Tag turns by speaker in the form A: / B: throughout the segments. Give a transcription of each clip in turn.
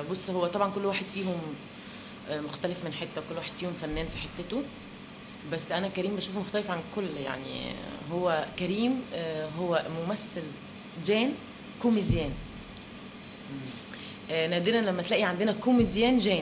A: بص هو طبعا كل واحد فيهم آه، مختلف من حته كل واحد فيهم فنان في حتته بس انا كريم بشوفه مختلف عن الكل يعني هو كريم آه، هو ممثل جان كوميديان آه، نادرا لما تلاقي عندنا كوميديان جان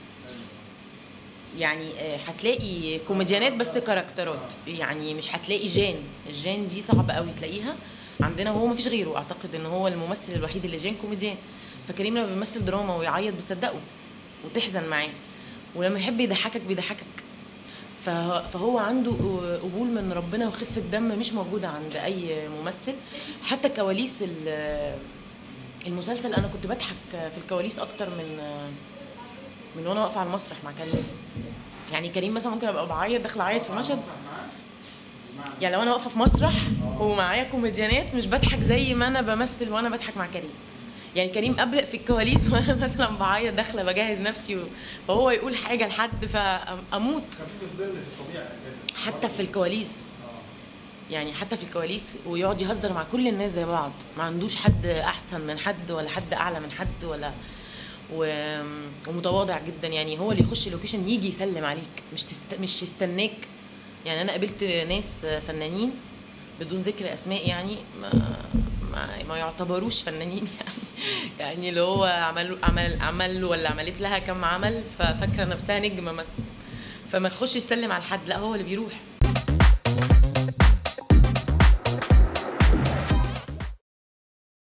A: يعني آه، هتلاقي كوميديانات بس كاركترات يعني مش هتلاقي جان الجان دي صعب قوي تلاقيها عندنا هو مفيش غيره اعتقد ان هو الممثل الوحيد اللي جان كوميديان فكريم لما بيمثل دراما ويعيط بتصدقه وتحزن معاه ولما يحب يضحكك بيضحكك فه- فهو عنده قبول من ربنا وخفة دم مش موجودة عند أي ممثل حتى كواليس ال- المسلسل أنا كنت بضحك في الكواليس أكتر من من وأنا واقفة على المسرح مع كريم يعني كريم مثلا ممكن أبقى بعيط داخلة أعيط في مشهد يعني لو أنا واقفة في مسرح ومعايا كوميديانات مش بضحك زي ما أنا بمثل وأنا بضحك مع كريم يعني كريم ابرق في الكواليس وانا مثلا بعيط داخله بجهز نفسي و- فهو يقول حاجه لحد فاموت
B: خفيف الظل في الطبيعه اساسا
A: حتى في الكواليس يعني حتى في الكواليس ويقعد يهزر مع كل الناس زي بعض ما عندوش حد احسن من حد ولا حد اعلى من حد ولا و... ومتواضع جدا يعني هو اللي يخش اللوكيشن يجي يسلم عليك مش تست... مش يستناك يعني انا قابلت ناس فنانين بدون ذكر اسماء يعني ما ما, ما يعتبروش فنانين يعني يعني اللي هو عمل عمل عمل ولا عملت لها كم عمل ففاكره نفسها نجمه مثلا فما تخش يسلم على حد لا هو اللي بيروح